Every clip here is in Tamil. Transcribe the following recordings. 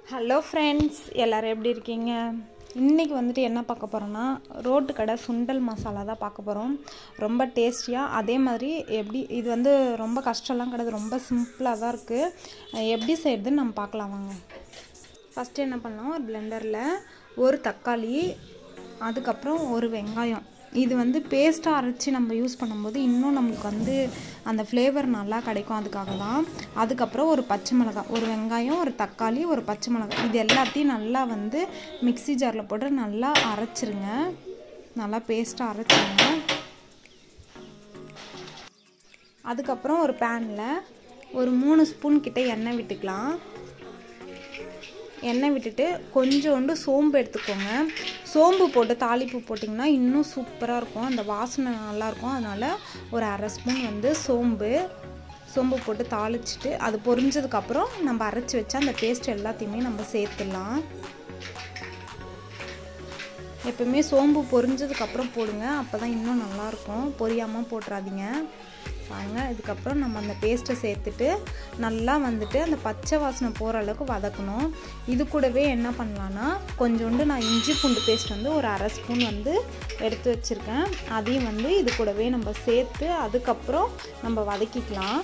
ஹலோ ஃப்ரெண்ட்ஸ் எல்லோரும் எப்படி இருக்கீங்க இன்றைக்கி வந்துட்டு என்ன பார்க்க போகிறோன்னா ரோட்டு கடை சுண்டல் மசாலா தான் பார்க்க போகிறோம் ரொம்ப டேஸ்டியாக அதே மாதிரி எப்படி இது வந்து ரொம்ப கஷ்டம்லாம் கிடையாது ரொம்ப சிம்பிளாக தான் இருக்குது எப்படி செய்கிறதுன்னு நம்ம பார்க்கலாம் வாங்க ஃபஸ்ட்டு என்ன பண்ணலாம் ஒரு பிளெண்டரில் ஒரு தக்காளி அதுக்கப்புறம் ஒரு வெங்காயம் இது வந்து பேஸ்ட்டாக அரைச்சி நம்ம யூஸ் பண்ணும்போது இன்னும் நம்மளுக்கு வந்து அந்த ஃப்ளேவர் நல்லா கிடைக்கும் அதுக்காக தான் அதுக்கப்புறம் ஒரு பச்சை மிளகாய் ஒரு வெங்காயம் ஒரு தக்காளி ஒரு பச்சை மிளகாய் இது எல்லாத்தையும் நல்லா வந்து மிக்ஸி ஜாரில் போட்டு நல்லா அரைச்சிருங்க நல்லா பேஸ்ட்டாக அரைச்சிருங்க அதுக்கப்புறம் ஒரு பேனில் ஒரு மூணு ஸ்பூன் கிட்ட எண்ணெய் விட்டுக்கலாம் எண்ணெய் விட்டுட்டு கொஞ்சோண்டு சோம்பு எடுத்துக்கோங்க சோம்பு போட்டு தாளிப்பு போட்டிங்கன்னா இன்னும் சூப்பராக இருக்கும் அந்த வாசனை நல்லாயிருக்கும் அதனால் ஒரு அரை ஸ்பூன் வந்து சோம்பு சோம்பு போட்டு தாளிச்சிட்டு அது பொரிஞ்சதுக்கப்புறம் நம்ம அரைச்சி வச்சா அந்த பேஸ்ட் எல்லாத்தையுமே நம்ம சேர்த்துடலாம் எப்பவுமே சோம்பு பொரிஞ்சதுக்கப்புறம் போடுங்க அப்போ தான் இன்னும் நல்லாயிருக்கும் பொரியாமல் போட்டுறாதீங்க பாருங்க இதுக்கப்புறம் நம்ம அந்த பேஸ்ட்டை சேர்த்துட்டு நல்லா வந்துட்டு அந்த பச்சை வாசனை போகிற அளவுக்கு வதக்கணும் இது கூடவே என்ன பண்ணலான்னா கொஞ்சோண்டு நான் இஞ்சி பூண்டு பேஸ்ட் வந்து ஒரு அரை ஸ்பூன் வந்து எடுத்து வச்சுருக்கேன் அதையும் வந்து இது கூடவே நம்ம சேர்த்து அதுக்கப்புறம் நம்ம வதக்கிக்கலாம்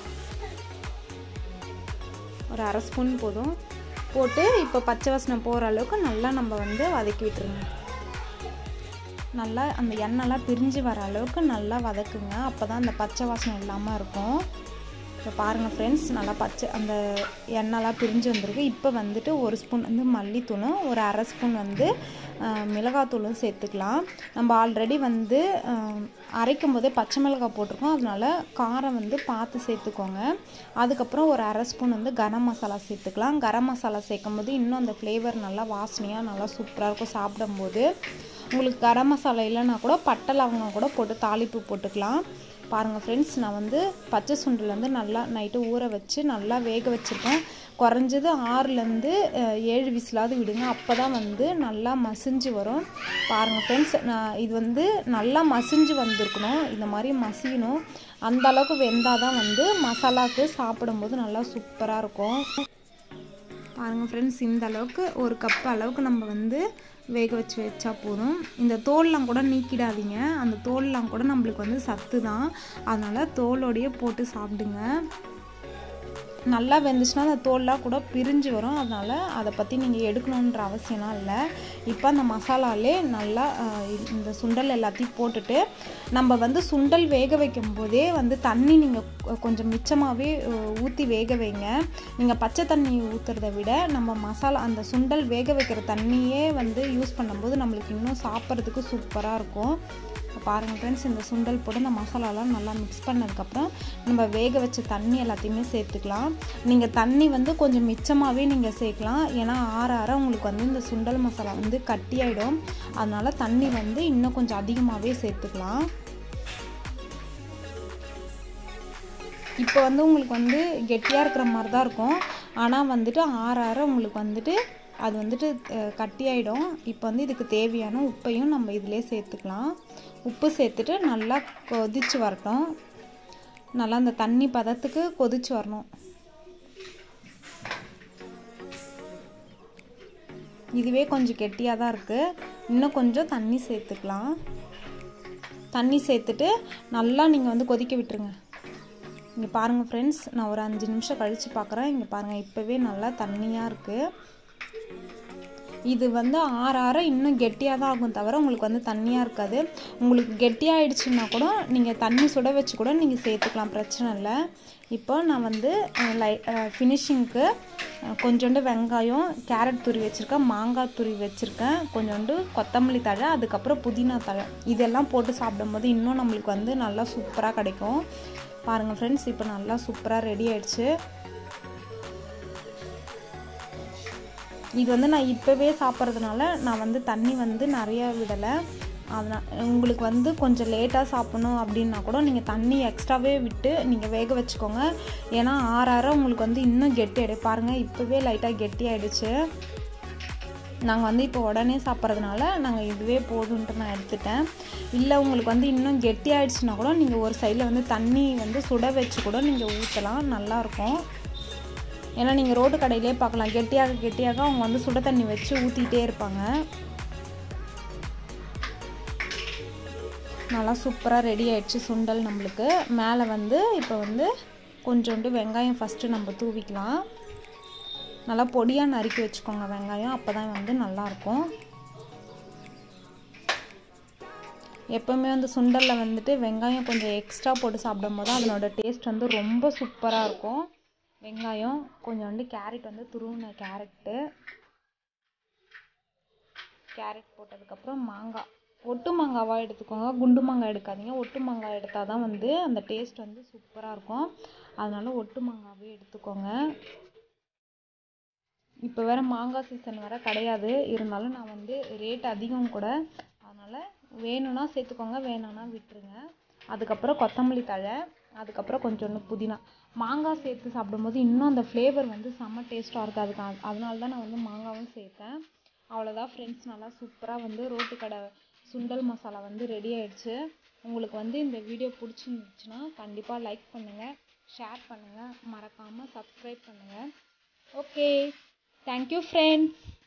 ஒரு அரை ஸ்பூன் போதும் போட்டு இப்போ பச்சை வாசனை போகிற அளவுக்கு நல்லா நம்ம வந்து வதக்கி விட்டுருங்க நல்லா அந்த எண்ணெய்லாம் பிரிஞ்சு வர அளவுக்கு நல்லா வதக்குங்க அப்போ தான் அந்த பச்சை வாசனை இல்லாமல் இருக்கும் இப்போ பாருங்கள் ஃப்ரெண்ட்ஸ் நல்லா பச்சை அந்த எண்ணெய்லாம் பிரிஞ்சு வந்திருக்கு இப்போ வந்துட்டு ஒரு ஸ்பூன் வந்து மல்லித்தூளும் ஒரு அரை ஸ்பூன் வந்து மிளகாத்தூளும் சேர்த்துக்கலாம் நம்ம ஆல்ரெடி வந்து அரைக்கும் போதே பச்சை மிளகாய் போட்டிருக்கோம் அதனால காரம் வந்து பார்த்து சேர்த்துக்கோங்க அதுக்கப்புறம் ஒரு அரை ஸ்பூன் வந்து கரம் மசாலா சேர்த்துக்கலாம் கரம் மசாலா சேர்க்கும் போது இன்னும் அந்த ஃப்ளேவர் நல்லா வாசனையாக நல்லா சூப்பராக இருக்கும் சாப்பிடும்போது உங்களுக்கு கரம் மசாலா இல்லைன்னா கூட பட்டை லவங்கம் கூட போட்டு தாளிப்பு போட்டுக்கலாம் பாருங்கள் ஃப்ரெண்ட்ஸ் நான் வந்து பச்சை சுண்டல் வந்து நல்லா நைட்டு ஊற வச்சு நல்லா வேக வச்சுருக்கேன் குறைஞ்சது ஆறுலேருந்து ஏழு விசிலாவது விடுங்க அப்போ தான் வந்து நல்லா மசிஞ்சு வரும் பாருங்கள் ஃப்ரெண்ட்ஸ் நான் இது வந்து நல்லா மசிஞ்சு வந்திருக்கணும் இந்த மாதிரி மசியணும் அந்த அளவுக்கு வெந்தால் தான் வந்து மசாலாவுக்கு சாப்பிடும்போது நல்லா சூப்பராக இருக்கும் பாருங்கள் ஃப்ரெண்ட்ஸ் இந்த அளவுக்கு ஒரு கப் அளவுக்கு நம்ம வந்து வேக வச்சு வச்சா போதும் இந்த தோல்லாம் கூட நீக்கிடாதீங்க அந்த தோல்லாம் கூட நம்மளுக்கு வந்து சத்து தான் அதனால் தோலோடையே போட்டு சாப்பிடுங்க நல்லா வெந்துச்சுன்னா அந்த தோல்லாம் கூட பிரிஞ்சு வரும் அதனால் அதை பற்றி நீங்கள் எடுக்கணுன்ற அவசியம்லாம் இல்லை இப்போ அந்த மசாலாலே நல்லா இந்த சுண்டல் எல்லாத்தையும் போட்டுட்டு நம்ம வந்து சுண்டல் வேக வைக்கும் போதே வந்து தண்ணி நீங்கள் கொஞ்சம் மிச்சமாகவே ஊற்றி வேக வைங்க நீங்கள் பச்சை தண்ணி ஊற்றுறத விட நம்ம மசாலா அந்த சுண்டல் வேக வைக்கிற தண்ணியே வந்து யூஸ் பண்ணும்போது நம்மளுக்கு இன்னும் சாப்பிட்றதுக்கு சூப்பராக இருக்கும் பாருங்கள் ஃப்ரெண்ட்ஸ் இந்த சுண்டல் போட்டு இந்த மசாலாலாம் நல்லா மிக்ஸ் பண்ணதுக்கப்புறம் நம்ம வேக வச்ச தண்ணி எல்லாத்தையுமே சேர்த்துக்கலாம் நீங்கள் தண்ணி வந்து கொஞ்சம் மிச்சமாகவே நீங்கள் சேர்க்கலாம் ஏன்னா ஆற ஆற உங்களுக்கு வந்து இந்த சுண்டல் மசாலா வந்து கட்டியாயிடும் அதனால் தண்ணி வந்து இன்னும் கொஞ்சம் அதிகமாகவே சேர்த்துக்கலாம் இப்போ வந்து உங்களுக்கு வந்து கெட்டியாக இருக்கிற மாதிரி தான் இருக்கும் ஆனால் வந்துட்டு ஆற ஆற உங்களுக்கு வந்துட்டு அது வந்துட்டு கட்டியாயிடும் இப்போ வந்து இதுக்கு தேவையான உப்பையும் நம்ம இதிலே சேர்த்துக்கலாம் உப்பு சேர்த்துட்டு நல்லா கொதிச்சு வரட்டும் நல்லா அந்த தண்ணி பதத்துக்கு கொதிச்சு வரணும் இதுவே கொஞ்சம் கெட்டியாக தான் இருக்குது இன்னும் கொஞ்சம் தண்ணி சேர்த்துக்கலாம் தண்ணி சேர்த்துட்டு நல்லா நீங்கள் வந்து கொதிக்க விட்டுருங்க இங்கே பாருங்கள் ஃப்ரெண்ட்ஸ் நான் ஒரு அஞ்சு நிமிஷம் கழித்து பார்க்குறேன் இங்கே பாருங்கள் இப்போவே நல்லா தண்ணியாக இருக்குது இது வந்து ஆற ஆற இன்னும் கெட்டியாக தான் ஆகும் தவிர உங்களுக்கு வந்து தண்ணியாக இருக்காது உங்களுக்கு கெட்டியாகிடுச்சுன்னா கூட நீங்கள் தண்ணி சுட வச்சு கூட நீங்கள் சேர்த்துக்கலாம் பிரச்சனை இல்லை இப்போ நான் வந்து லை ஃபினிஷிங்க்கு கொஞ்சோண்டு வெங்காயம் கேரட் துரி வச்சுருக்கேன் மாங்காய் துரி வச்சுருக்கேன் கொஞ்சோண்டு கொத்தமல்லி தழை அதுக்கப்புறம் புதினா தழை இதெல்லாம் போட்டு சாப்பிடும்போது இன்னும் நம்மளுக்கு வந்து நல்லா சூப்பராக கிடைக்கும் பாருங்கள் ஃப்ரெண்ட்ஸ் இப்போ நல்லா சூப்பராக ரெடி ஆயிடுச்சு இது வந்து நான் இப்போவே சாப்பிட்றதுனால நான் வந்து தண்ணி வந்து நிறையா விடலை அதனால் உங்களுக்கு வந்து கொஞ்சம் லேட்டாக சாப்பிட்ணும் அப்படின்னா கூட நீங்கள் தண்ணி எக்ஸ்ட்ராவே விட்டு நீங்கள் வேக வச்சுக்கோங்க ஏன்னா ஆற ஆற உங்களுக்கு வந்து இன்னும் கெட்டி ஆகிடும் பாருங்கள் இப்போவே லைட்டாக கெட்டி ஆகிடுச்சு நாங்கள் வந்து இப்போ உடனே சாப்பிட்றதுனால நாங்கள் இதுவே போதுன்ட்டு நான் எடுத்துட்டேன் இல்லை உங்களுக்கு வந்து இன்னும் கெட்டி ஆகிடுச்சுன்னா கூட நீங்கள் ஒரு சைடில் வந்து தண்ணி வந்து சுட வச்சு கூட நீங்கள் ஊற்றலாம் நல்லாயிருக்கும் ஏன்னா நீங்கள் ரோட்டு கடையிலே பார்க்கலாம் கெட்டியாக கெட்டியாக அவங்க வந்து சுட தண்ணி வச்சு ஊற்றிட்டே இருப்பாங்க நல்லா சூப்பராக ரெடி ஆயிடுச்சு சுண்டல் நம்மளுக்கு மேலே வந்து இப்போ வந்து கொஞ்சோண்டு வெங்காயம் ஃபஸ்ட்டு நம்ம தூவிக்கலாம் நல்லா பொடியாக நறுக்கி வச்சுக்கோங்க வெங்காயம் அப்போ தான் வந்து நல்லாயிருக்கும் எப்போவுமே வந்து சுண்டலில் வந்துட்டு வெங்காயம் கொஞ்சம் எக்ஸ்ட்ரா போட்டு சாப்பிடும் போது அதனோட டேஸ்ட் வந்து ரொம்ப சூப்பராக இருக்கும் வெங்காயம் கொஞ்சோண்டு கேரட் வந்து துருவின கேரட்டு கேரட் போட்டதுக்கப்புறம் மாங்காய் ஒட்டு மாங்காவாக எடுத்துக்கோங்க குண்டு மாங்காய் எடுக்காதீங்க ஒட்டு மாங்காய் எடுத்தால் தான் வந்து அந்த டேஸ்ட் வந்து சூப்பராக இருக்கும் அதனால ஒட்டு மாங்காவே எடுத்துக்கோங்க இப்போ வேறு மாங்காய் சீசன் வேறு கிடையாது இருந்தாலும் நான் வந்து ரேட் அதிகம் கூட அதனால் வேணும்னா சேர்த்துக்கோங்க வேணும்னா விட்டுருங்க அதுக்கப்புறம் கொத்தமல்லி தழை அதுக்கப்புறம் கொஞ்சோண்டு புதினா மாங்காய் சேர்த்து சாப்பிடும்போது இன்னும் அந்த ஃப்ளேவர் வந்து செம்ம டேஸ்ட்டாக இருக்கும் அதுக்கு அதனால தான் நான் வந்து மாங்காவும் சேர்த்தேன் அவ்வளோதான் ஃப்ரெண்ட்ஸ் நல்லா சூப்பராக வந்து ரோட்டு கடை சுண்டல் மசாலா வந்து ரெடி ஆயிடுச்சு உங்களுக்கு வந்து இந்த வீடியோ பிடிச்சிருந்துச்சுன்னா கண்டிப்பாக லைக் பண்ணுங்கள் ஷேர் பண்ணுங்கள் மறக்காமல் சப்ஸ்கிரைப் பண்ணுங்கள் ஓகே தேங்க்யூ ஃப்ரெண்ட்ஸ்